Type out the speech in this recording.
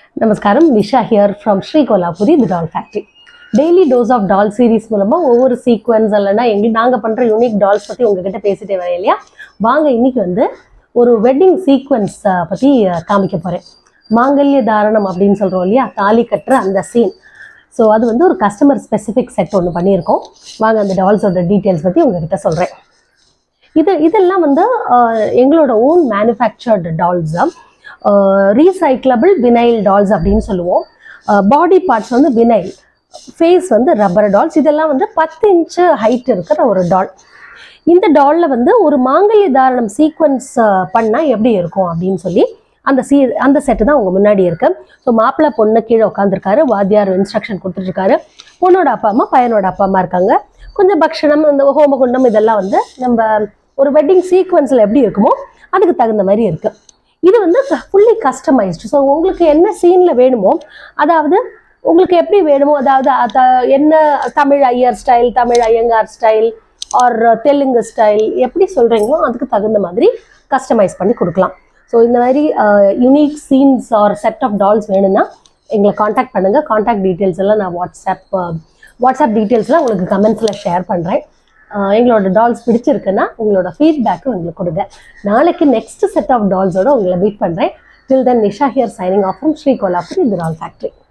நமஸ்காரம் Nisha here from Sri Kolapuri the doll factory daily dose of doll series மூலமாக ஒவ்வொரு sequence இல்லைன்னா எங்களுக்கு நாங்கள் பண்ணுற யூனிக் டால்ஸ் பற்றி உங்ககிட்ட பேசிட்டே வரேன் இல்லையா வாங்க இன்னைக்கு வந்து ஒரு வெட்டிங் சீக்வன்ஸ் பற்றி காமிக்க போகிறேன் மாங்கல்ய தாரணம் அப்படின்னு சொல்கிறோம் இல்லையா தாலி கட்டுற அந்த சீன் ஸோ அது வந்து ஒரு கஸ்டமர் ஸ்பெசிஃபிக் செட் ஒன்று பண்ணியிருக்கோம் வாங்க அந்த டால்ஸோட டீட்டெயில்ஸ் பற்றி உங்ககிட்ட சொல்கிறேன் இது இதெல்லாம் வந்து அஹ், எங்களோட own manufactured dolls recyclable vinyl dolls அப்படின்னு சொல்லுவோம் பாடி பார்ட்ஸ் வந்து வினைல் ஃபேஸ் வந்து ரப்பர் டால்ஸ் இதெல்லாம் வந்து பத்து இன்ச்சு ஹைட் இருக்கிற ஒரு டால் இந்த டாலில் வந்து ஒரு மாங்கல்ய தாரணம் சீக்வன்ஸ் பண்ணால் எப்படி இருக்கும் அப்படின்னு சொல்லி அந்த சீ அந்த செட்டு தான் உங்க முன்னாடி இருக்கு ஸோ மாப்பிள்ளை பொண்ணு கீழே உட்காந்துருக்காரு வாத்தியார் இன்ஸ்ட்ரக்ஷன் கொடுத்துட்ருக்காரு பொண்ணோட அப்பா அம்மா பையனோட அப்பா அம்மா இருக்காங்க கொஞ்சம் பக்ஷணம் இந்த ஹோமகுண்டம் இதெல்லாம் வந்து நம்ம ஒரு வெட்டிங் சீக்வன்ஸில் எப்படி இருக்குமோ அதுக்கு தகுந்த மாதிரி இருக்கு இது வந்து ஃபுல்லி கஸ்டமைஸ்டு ஸோ உங்களுக்கு என்ன சீனில் வேணுமோ அதாவது உங்களுக்கு எப்படி வேணுமோ அதாவது அத- என்ன Tamil Iyer style Tamil Iyengar style or Telugu style எப்படி சொல்கிறீங்களோ அதுக்கு தகுந்த மாதிரி கஸ்டமைஸ் பண்ணி கொடுக்கலாம் ஸோ இந்த மாதிரி unique scenes or set of dolls வேணும்னா எங்களை காண்டாக்ட் பண்ணுங்கள் காண்டாக்ட் டீட்டெயில்ஸ் எல்லாம் நான் வாட்ஸ்அப் வாட்ஸ்அப் டீட்டெயில்ஸ்லாம் உங்களுக்கு கமெண்ட்ஸில் ஷேர் பண்ணுறேன் எங்களோட டால்ஸ் பிடிச்சிருக்குன்னா உங்களோட ஃபீட்பேக்கும் எங்களுக்கு கொடுங்க நாளைக்கு நெக்ஸ்ட் செட் ஆஃப் டால்ஸோட உங்களை மீட் பண்ணுறேன் till then Nisha here signing off from Sri Kolapuri இது டால் ஃபேக்ட்ரி